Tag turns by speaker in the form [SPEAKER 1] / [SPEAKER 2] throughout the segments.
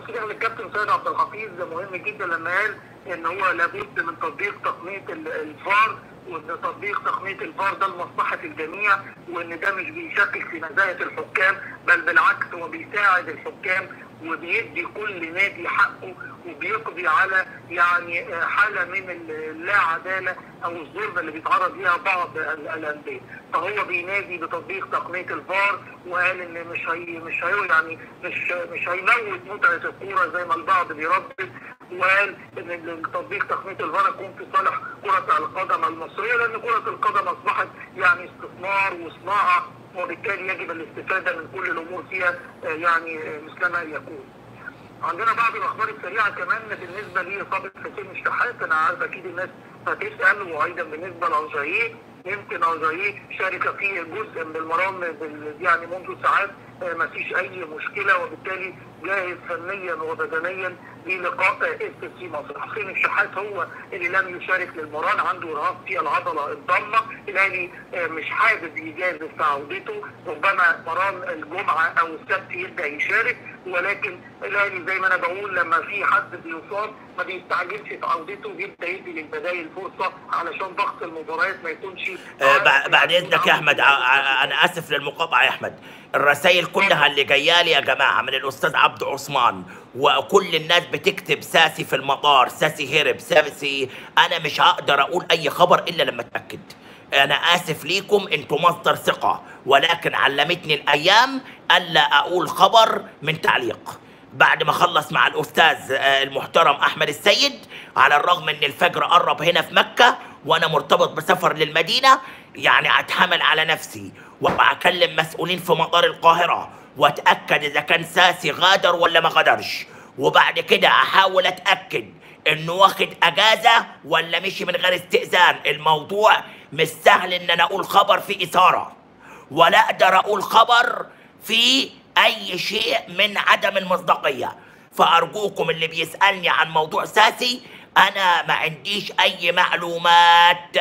[SPEAKER 1] تصريح للكابتن سيد عبد الحفيظ مهم جدا لما قال ان هو لابد من تطبيق تقنيه ال- الفار وان تطبيق تقنيه الفار ده لمصلحه الجميع وان ده مش بيشكك في نزاهه الحكام بل بالعكس هو بيساعد الحكام وبيدي كل نادي حقه وبيقضي على يعني آه، حاله من ال- اللا عداله او الظلم اللي بيتعرض ليها بعض ال- الانديه فهو بينادي بتطبيق تقنيه الفار وقال ان مش هي مش هي يعني مش مش هيموت متعه الكوره زي ما البعض بيردد وقال ان تطبيق تقنيه الفار يكون في صالح كره القدم المصريه لان كره القدم اصبحت يعني استثمار وصناعه وبالتالي يجب الاستفاده من كل الامور فيها آه، يعني آه، مثلما يكون. عندنا بعض الاخبار السريعه كمان بالنسبه لاصابه حسين الشحات انا عارف اكيد الناس هتسال وايضا بالنسبه لاوزاييه يمكن اوزاييه شارك في جزء من المران بال- يعني منذ ساعات آه، ما فيش اي مشكله وبالتالي جاهز فنيا وبدنيا للقاء اس سي مصر حسين الشحات هو اللي لم يشارك للمران عنده ارهاق في العضله الضمه الاهلي آه، مش حابب يجازف في عودته ربما مران الجمعه او السبت يبدا يشارك ولكن الاهلي زي ما انا بقول لما في حد بيصاب ما بيستعجلش في عودته بيبدا يدي للبدايل فرصه علشان ضغط المباريات ما يكونش
[SPEAKER 2] آه، بع- بعد اذنك يا احمد ع- ع- انا اسف للمقاطعه يا احمد الرسائل كلها اللي جايه لي يا جماعه من الاستاذ عبد عثمان وكل الناس بتكتب ساسي في المطار ساسي هرب ساسي انا مش هقدر اقول اي خبر الا لما اتاكد انا اسف ليكم انتم مصدر ثقه ولكن علمتني الايام الا اقول خبر من تعليق بعد ما خلص مع الاستاذ آه، المحترم احمد السيد على الرغم ان الفجر قرب هنا في مكه وانا مرتبط بسفر للمدينه يعني اتحمل على نفسي واكلم مسؤولين في مطار القاهره واتاكد اذا كان ساسي غادر ولا ما غادرش وبعد كده احاول اتاكد انه واخد اجازه ولا مشي من غير استئذان الموضوع مش سهل ان انا اقول خبر فيه اثاره ولا اقدر اقول خبر في اي شيء من عدم المصداقيه فارجوكم اللي بيسالني عن موضوع ساسي انا ما عنديش اي معلومات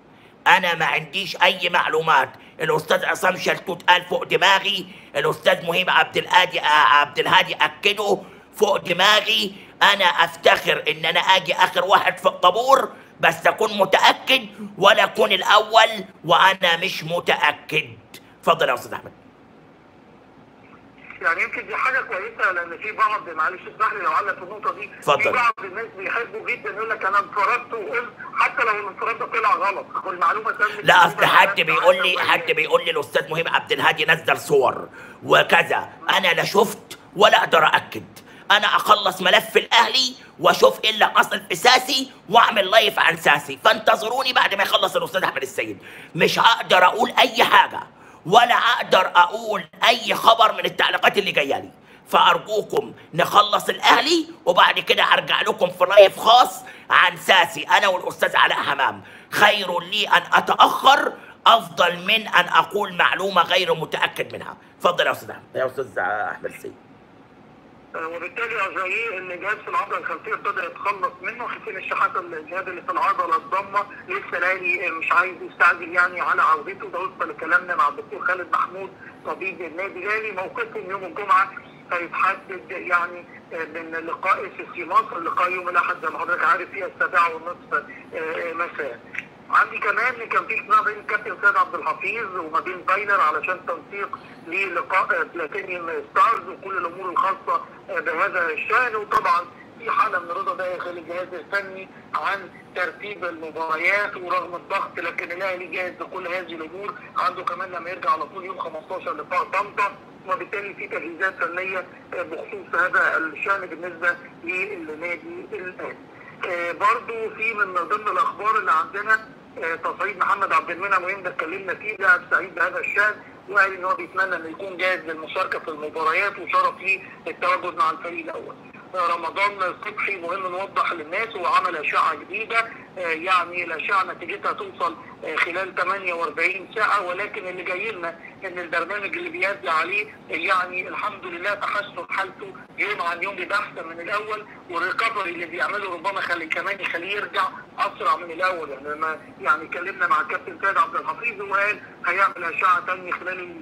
[SPEAKER 2] انا ما عنديش اي معلومات الاستاذ عصام شلتوت قال فوق دماغي الاستاذ مهيب عبد الهادي عبد الهادي اكده فوق دماغي انا افتخر ان انا اجي اخر واحد في الطابور بس اكون متاكد ولا اكون الاول وانا مش متاكد اتفضل يا استاذ احمد
[SPEAKER 1] يعني يمكن دي حاجه كويسه لان في بعض معلش اسمح لي لو علق في النقطه دي
[SPEAKER 2] اتفضل.
[SPEAKER 1] في بعض الناس بيحبوا جدا يقول لك انا انفردت وقلت حتى لو الانفراد ده طلع غلط والمعلومه تمت
[SPEAKER 2] لا اصل حد بيقول لي حد بيقول لي الاستاذ مهيب عبد الهادي نزل صور وكذا انا لا شفت ولا اقدر اكد انا اخلص ملف الاهلي واشوف ايه اللي حصل في ساسي واعمل لايف عن ساسي فانتظروني بعد ما يخلص الاستاذ احمد السيد مش هقدر اقول اي حاجه ولا اقدر اقول اي خبر من التعليقات اللي جايه لي فارجوكم نخلص الاهلي وبعد كده ارجع لكم في لايف خاص عن ساسي انا والاستاذ علاء حمام خير لي ان اتاخر افضل من ان اقول معلومه غير متاكد منها اتفضل يا استاذ احمد يا استاذ احمد السيد
[SPEAKER 1] وبالتالي أجاييه ان جهاز في العضله الخلفيه ابتدى يتخلص منه حسين الشحات الجهاز اللي في العضله الضمه لسه الاهلي مش عايز يستعجل يعني على عودته ده وفقا لكلامنا مع الدكتور خالد محمود طبيب النادي الاهلي موقفهم يوم الجمعه هيتحدد يعني من لقاء في مصر لقاء يوم الاحد زي ما حضرتك عارف فيها السابعه والنصف آه، مساء. عندي كمان كان في اجتماع بين الكابتن سيد عبد الحفيظ وما بين بايلر علشان تنسيق للقاء بلاتينيوم ستارز وكل الامور الخاصه بهذا الشان وطبعا في حاله من الرضا داخل الجهاز الفني عن ترتيب المباريات ورغم الضغط لكن الاهلي جاهز لكل هذه الامور عنده كمان لما يرجع على طول يوم 15 لقاء طنطا وبالتالي في تجهيزات فنيه بخصوص هذا الشان بالنسبه للنادي الاهلي. آه، برضو في من ضمن الاخبار اللي عندنا آه، تصعيد محمد عبد المنعم وين ده اتكلمنا فيه لاعب سعيد بهذا الشان وقال ان هو بيتمنى انه يكون جاهز للمشاركه في المباريات وشرف ليه التواجد مع الفريق الاول. آه، رمضان صبحي مهم نوضح للناس هو عمل اشعه جديده آه، يعني الاشعه نتيجتها توصل آه، خلال 48 ساعه ولكن اللي جاي لنا ان البرنامج اللي بيدي عليه يعني الحمد لله تحسن حالته يوم عن يوم بيبقى احسن من الاول والريكفري اللي بيعمله ربما خلي كمان يخليه يرجع اسرع من الاول يعني لما يعني اتكلمنا مع الكابتن سيد عبد الحفيظ وقال هيعمل اشعه ثانيه خلال ال-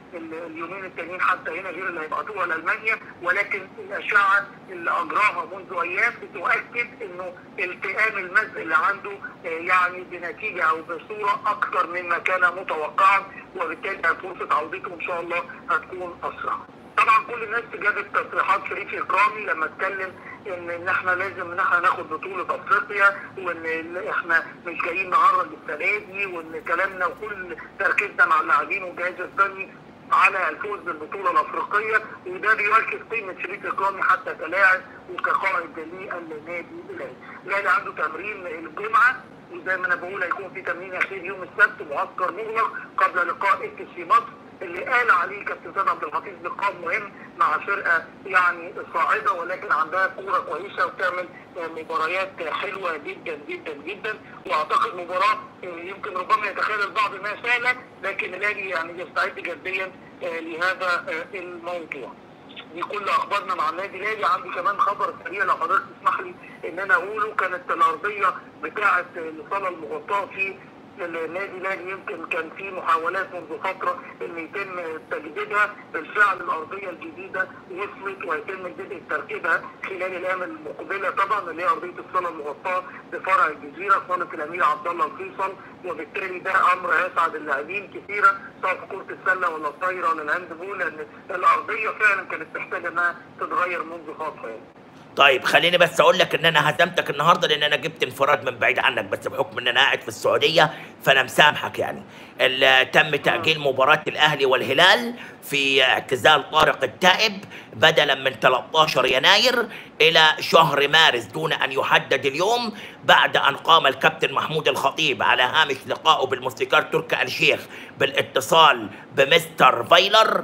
[SPEAKER 1] ال- اليومين التانيين حتى هنا غير اللي هيبعتوها لالمانيا ولكن الاشعه اللي اجراها منذ ايام بتؤكد انه التئام المزق اللي عنده آه، يعني بنتيجه او بصوره اكثر مما كان متوقعا وبالتالي فرصه عودته ان شاء الله هتكون اسرع. طبعا كل الناس جابت تصريحات شريف اكرامي لما اتكلم ان ان احنا لازم ان احنا ناخد بطوله افريقيا وان ال- احنا مش جايين نعرض السنه دي وان كلامنا وكل تركيزنا مع اللاعبين والجهاز الفني على الفوز بالبطوله الافريقيه وده بيؤكد قيمه شريف اكرامي حتى كلاعب وكقائد للنادي الاهلي. الاهلي عنده تمرين الجمعه وزي ما انا بقول هيكون في تمرين اخير يوم السبت معسكر مغلق قبل لقاء اكس في مصر اللي قال عليه كابتن سيد عبد الحفيظ لقاء مهم مع فرقه يعني صاعده ولكن عندها كوره كويسه وبتعمل مباريات حلوه جدا جدا جدا واعتقد مباراه يمكن ربما يتخيل البعض انها سهله لكن الاهلي يعني يستعد جديا لهذا الموضوع. دي كل اخبارنا مع النادي الاهلي عندي كمان خبر سريع لو حضرتك تسمح لي ان انا اقوله كانت الارضيه بتاعه الصاله المغطاه في النادي الاهلي يمكن كان في محاولات منذ فتره ان يتم تجديدها بالفعل الارضيه الجديده وصلت ويتم بدء تركيبها خلال الايام المقبله طبعا اللي هي ارضيه الصاله المغطاه بفرع الجزيره صاله الامير عبد الله الفيصل وبالتالي ده امر هيسعد اللاعبين كثيرا سواء في كره السله ولا الطايره ولا الهاند بول لان الارضيه فعلا كانت محتاجه انها تتغير منذ فتره يعني.
[SPEAKER 2] طيب خليني بس اقول لك ان انا هزمتك النهارده لان انا جبت انفراد من بعيد عنك بس بحكم ان انا قاعد في السعوديه فانا مسامحك يعني ال- تم تاجيل مباراه الاهلي والهلال في اعتزال طارق التائب بدلا من 13 يناير الى شهر مارس دون ان يحدد اليوم بعد ان قام الكابتن محمود الخطيب على هامش لقائه بالموسيقار تركي آل الشيخ بالاتصال بمستر فايلر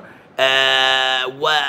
[SPEAKER 2] آه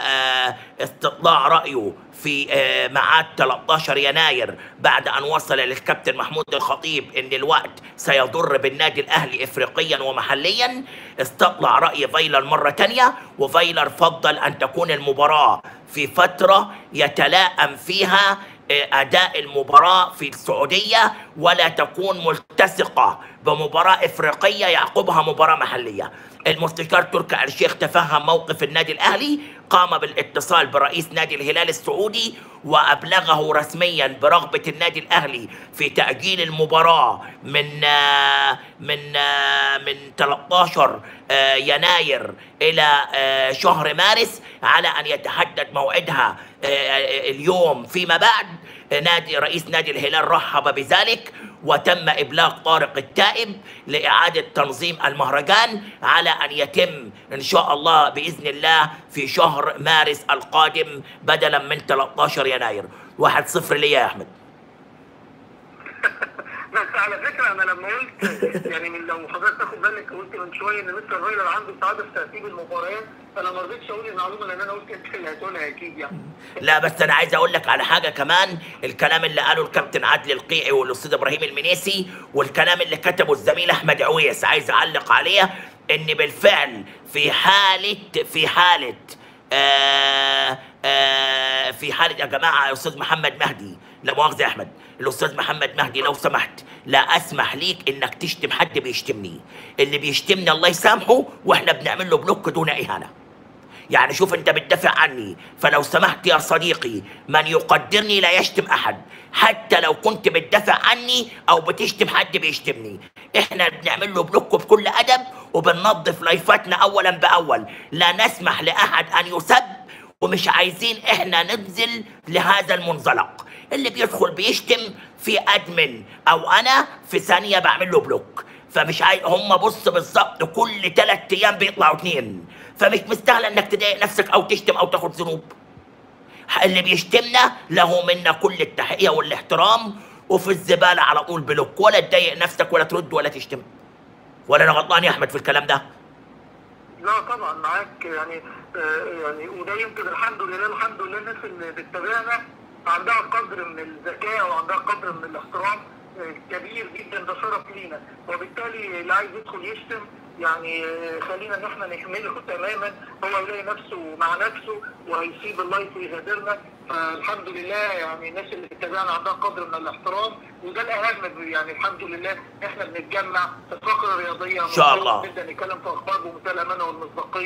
[SPEAKER 2] واستطلاع رأيه في آه ميعاد 13 يناير بعد أن وصل للكابتن محمود الخطيب أن الوقت سيضر بالنادي الأهلي إفريقيا ومحليا استطلع رأي فايلر مرة تانية وفايلر فضل أن تكون المباراة في فترة يتلائم فيها آه، أداء المباراة في السعودية ولا تكون ملتصقة بمباراة إفريقية يعقبها مباراة محلية المستشار تركي آل الشيخ تفهم موقف النادي الاهلي قام بالاتصال برئيس نادي الهلال السعودي وابلغه رسميا برغبه النادي الاهلي في تاجيل المباراه من آه، من آه، من 13 آه، يناير الى آه، شهر مارس على ان يتحدد موعدها آه، اليوم فيما بعد نادي رئيس نادي الهلال رحب بذلك وتم ابلاغ طارق التائب لاعاده تنظيم المهرجان على ان يتم ان شاء الله باذن الله في شهر مارس القادم بدلا من 13 يناير 1-0 ليا يا احمد
[SPEAKER 1] بس على فكره انا لما قلت يعني من لو حضرتك تاخد بالك قلت من شويه ان مستر فايلر عنده سعاده في ترتيب المباريات انا ما رضيتش اقول المعلومه لان انا قلت انت اللي هتقولها اكيد يعني
[SPEAKER 2] لا بس انا عايز اقول لك على حاجه كمان الكلام اللي قاله الكابتن عادل القيعي والاستاذ ابراهيم المنيسي والكلام اللي كتبه الزميل احمد عويس عايز اعلق عليه ان بالفعل في حاله في حاله آه آه في حاله يا جماعه يا استاذ محمد مهدي لا مؤاخذه يا احمد الاستاذ محمد مهدي لو سمحت لا اسمح ليك انك تشتم حد بيشتمني اللي بيشتمني الله يسامحه واحنا بنعمل له بلوك دون اهانه يعني شوف انت بتدافع عني فلو سمحت يا صديقي من يقدرني لا يشتم احد حتى لو كنت بتدافع عني او بتشتم حد بيشتمني احنا بنعمل له بلوك بكل ادب وبننظف لايفاتنا اولا باول لا نسمح لاحد ان يسب ومش عايزين احنا ننزل لهذا المنزلق اللي بيدخل بيشتم في ادمن او انا في ثانيه بعمل له بلوك فمش عاي... هم بص بالظبط كل ثلاث ايام بيطلعوا اتنين فمش مستاهله انك تضايق نفسك او تشتم او تاخد ذنوب اللي بيشتمنا له منا كل التحيه والاحترام وفي الزباله على طول بلوك ولا تضايق نفسك ولا ترد ولا تشتم ولا انا غلطان يا احمد في الكلام ده
[SPEAKER 1] لا طبعا معاك يعني آه يعني وده يمكن الحمد لله الحمد لله الناس اللي بتتابعنا عندها قدر من الذكاء وعندها قدر من الاحترام آه كبير جدا ده شرف لينا وبالتالي اللي عايز يدخل يشتم يعني آه خلينا ان احنا نحمله تماما هو يلاقي نفسه مع نفسه وهيسيب اللايف ويغادرنا فالحمد لله يعني الناس اللي بتتابعنا عندها قدر من الاحترام وده الاهم يعني الحمد لله احنا بنتجمع في الفقره الرياضيه
[SPEAKER 2] إن شاء الله.
[SPEAKER 1] جدا نتكلم في اخبار بمنتهى الامانه والمصداقيه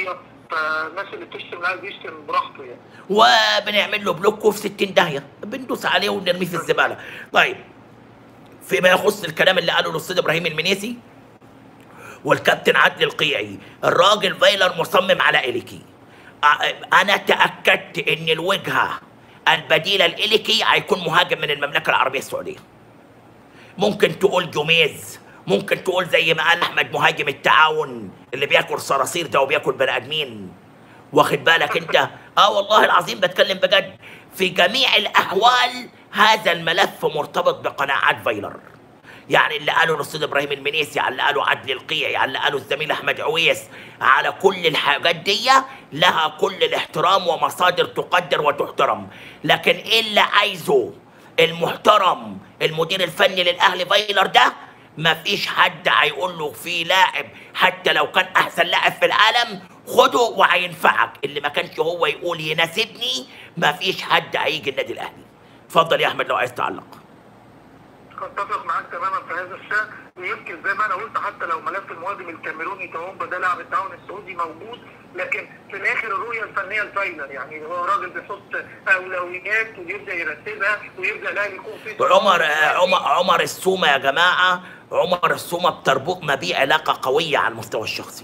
[SPEAKER 1] فالناس اللي بتشتم عايز يشتم براحته يعني
[SPEAKER 2] وبنعمل له بلوك وفي 60 داهيه بندوس عليه ونرميه في الزباله طيب فيما يخص الكلام اللي قاله الاستاذ ابراهيم المنيسي والكابتن عدلي القيعي الراجل فايلر مصمم على إليكي أ- انا تاكدت ان الوجهه البديله لإليكي هيكون مهاجم من المملكه العربيه السعوديه ممكن تقول جوميز ممكن تقول زي ما قال احمد مهاجم التعاون اللي بياكل صراصير ده وبياكل بني ادمين واخد بالك انت اه والله العظيم بتكلم بجد في جميع الاحوال هذا الملف مرتبط بقناعات فايلر يعني اللي قاله الاستاذ ابراهيم المنيسي على اللي قاله عدلي القيعي على اللي قاله الزميل احمد عويس على كل الحاجات دي لها كل الاحترام ومصادر تقدر وتحترم لكن ايه اللي عايزه المحترم المدير الفني للاهلي فايلر ده ما فيش حد هيقول له في لاعب حتى لو كان احسن لاعب في العالم خده وهينفعك اللي ما كانش هو يقول يناسبني ما فيش حد هيجي النادي الاهلي اتفضل يا احمد لو عايز تعلق
[SPEAKER 1] اتفق معاك تماما في هذا الشان ويمكن زي ما انا قلت حتى لو ملف المهاجم الكاميروني تومبا ده لاعب التعاون السعودي موجود لكن في الاخر الرؤيه الفنيه الفاينل يعني هو راجل بيحط اولويات ويبدا يرتبها ويبدا الاهلي يكون في
[SPEAKER 2] عمر آه، عمر عمر السومه يا جماعه عمر السومه بتربط ما بيه علاقه قويه على المستوى الشخصي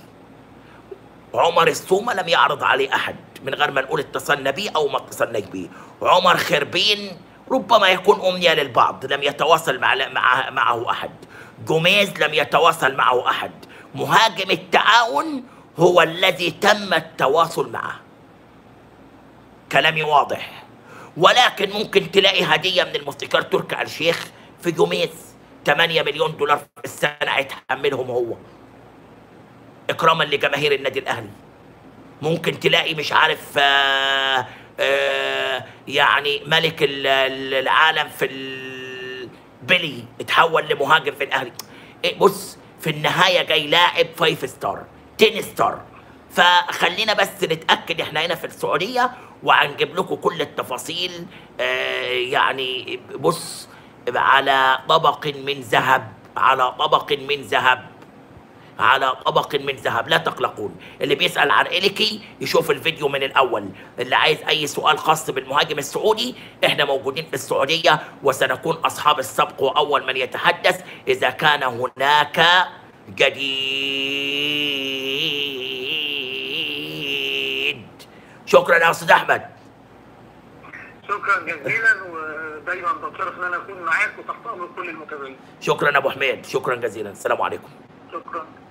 [SPEAKER 2] عمر السومه لم يعرض عليه احد من غير ما نقول اتصلنا بيه او ما اتصلناش بيه عمر خربين ربما يكون امنيه للبعض لم يتواصل مع مع معه احد جوميز لم يتواصل معه احد مهاجم التعاون هو الذي تم التواصل معه كلامي واضح ولكن ممكن تلاقي هديه من الموسيقار تركي آل الشيخ في جوميز 8 مليون دولار في السنه هيتحملهم هو اكراما لجماهير النادي الاهلي ممكن تلاقي مش عارف آه آه يعني ملك ال- ال- العالم في البيلي اتحول لمهاجم في الاهلي إيه بص في النهايه جاي لاعب فايف ستار 10 ستار فخلينا بس نتاكد احنا هنا في السعوديه وهنجيب لكم كل التفاصيل آه يعني بص على طبق من ذهب على طبق من ذهب على طبق من ذهب لا تقلقون اللي بيسأل عن إليكي يشوف الفيديو من الأول اللي عايز أي سؤال خاص بالمهاجم السعودي إحنا موجودين في السعودية وسنكون أصحاب السبق وأول من يتحدث إذا كان هناك جديد شكرا يا أستاذ أحمد
[SPEAKER 1] شكرا جزيلا ودايما بتشرف ان انا اكون معاك وتحت امر كل المتابعين
[SPEAKER 2] شكرا أبو حميد شكرا جزيلا السلام عليكم
[SPEAKER 1] شكرا